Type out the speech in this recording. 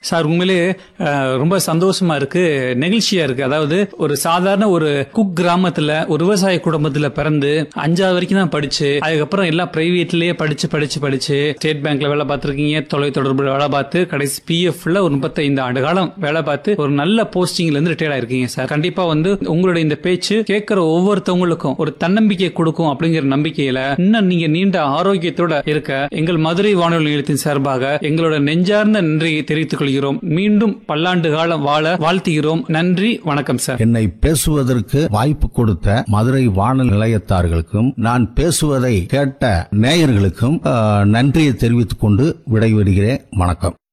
sir உண்மையிலே அஹ், ரொம்ப சந்தோஷமா இருக்கு நெகிழ்ச்சியா இருக்கு அதாவது ஒரு சாதாரண ஒரு குக் கிராமத்துல ஒரு விவசாய குடும்பத்துல பிறந்து அஞ்சாவது வரைக்கும் தான் படிச்சு அதுக்கப்புறம் எல்லாம் பிரைவேட்லயே படிச்சு படிச்சு படிச்சு ஸ்டேட் பேங்க்ல வேலை பார்த்திருக்கீங்க தொலை தொடர்புல வேலை பார்த்து கடைசி பிஎஃப்ல ஒரு முப்பத்தைந்து ஆண்டு காலம் வேலை பார்த்து ஒரு நல்ல போஸ்டிங்ல இருந்து ரிட்டையர் ஆயிருக்கீங்க சார் கண்டிப்பா வந்து உங்களுடைய இந்த பேச்சு கேட்கிற ஒவ்வொருத்தவங்களுக்கும் ஒரு தன்னம்பிக்கை கொடுக்கும் அப்படிங்கிற நம்பிக்கையில இன்னும் நீங்க நீண்ட ஆரோக்கியத்தோட இருக்க எங்கள் மதுரை வானொலி நிலையத்தின் சார்பாக எங்களோட நெஞ்சார்ந்த நன்றியை தெரிவித்துக் கொள்கிறோம் மீண்டும் பல்லாண்டு காலம் வாழ வாழ்த்துகிறோம் நன்றி வணக்கம் சார் என்னை பேசுவதற்கு வாய்ப்பு கொடுத்த மதுரை வானொலி நிலையத்தார்களுக்கும் நான் பேசுவதை கேட்ட நேயர்களுக்கும் ஆ, நன்றியை தெரிவித்துக் கொண்டு விடைபெறுகிறேன் வணக்கம்